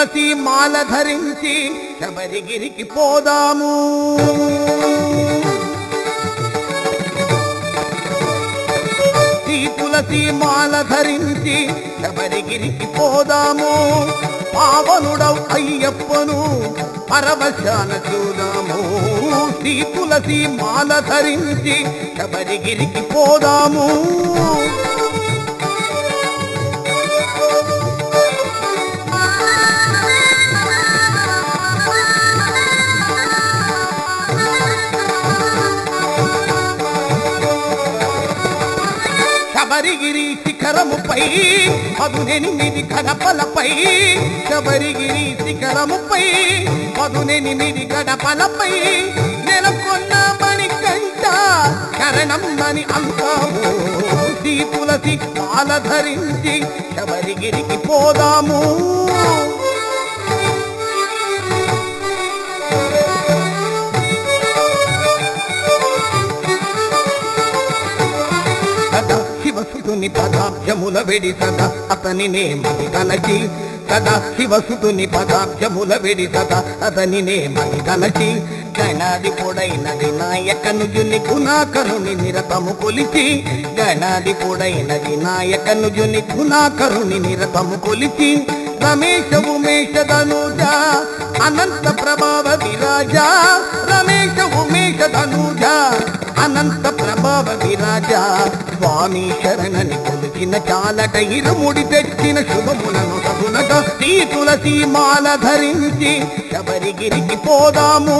తులసి మాల ధరించి శబరిగిరికి పోదాము శ్రీ తులసి మాల ధరించి శబరిగిరికి పోదాము పావనుడవు అయ్యప్పను పరవశాన చూదాము శ్రీ తులసి మాల ధరించి శబరిగిరికి పోదాము శబరిగిరి శిఖరముపై పదునెనిమిది గడపలపై శబరిగిరి శిఖరముపై పదునెనిమిది గడపలపై నెలకొన్న మణికంట శరణం అని అంటాము శ్రీ తులసి మాల ధరించి శబరిగిరికి పోదాము సదా శివసుతుని పదాబ్జముల వెడి సదా అతని నేమని తలచి సదా శివసుతుని పదాబ్జముల వెడి సదా అతని నేమని తలచి గణాది పొడైన వినాయకనుజుని గుణాకరుని నిరతము కొలిచి గణాది పొడైన వినాయకనుజుని గుణాకరుని నిరతము కొలిచి రమేశ ఉమేష ధనుజ అనంత ప్రభావ విరాజ రమేశ ఉమేష ధనుజ అనంత ప్రభావ విరాజ స్వామి శరణని కొలిచిన చాలట ఇరుముడి తెచ్చిన శుభములను సగునగా శ్రీ తులసి మాల ధరించి శబరిగిరికి పోదాము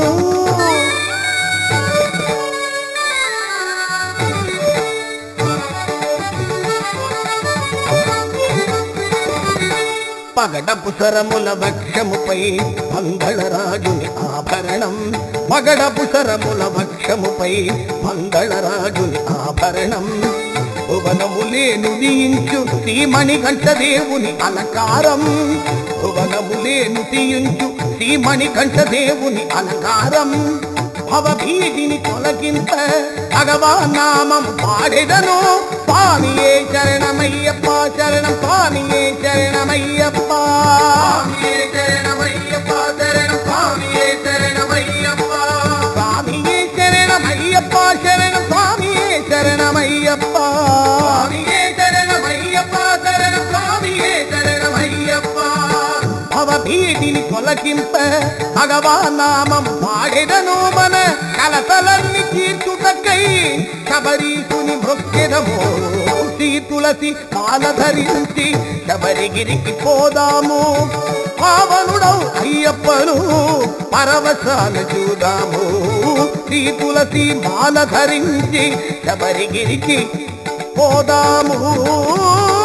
పగడపు సరముల వక్షముపై మంగళరాజుని ఆభరణం పగడపు సరముల వక్షముపై మంగళరాజుని ఆభరణం భువనములేను తీయించు శ్రీమణి కంఠ దేవుని అలంకారం భువనములేను తీయించు శ్రీమణి కంఠ దేవుని అలంకారం భవభీతిని తొలగింప భగవానామం పాడెదను స్వామియే శరణమయ్యప్ప శరణం స్వామియే శరణమయ్యప్ప స్వామియే శరణమయ్యప్ప శరణం స్వామియే శరణమయ్యప్ప స్వామియే శరణమయ్యప్ప శరణం స్వామియే శరణమయ్యప్ప స్వామియే శరణమయ్యప్ప శరణం స్వామియే శరణమయ్యప్ప భవభీతిని తొలగింప భగవానామం పాడెదను మన కలతలన్నీ తీర్చుటకై శబరీసుని మృక్కెదము శ్రీ తులసి మాల ధరించి శబరిగిరికి పోదాము పావనుడవు అయ్యప్పను పరవశాల చూదాము శ్రీ తులసి మాల ధరించి శబరిగిరికి పోదాము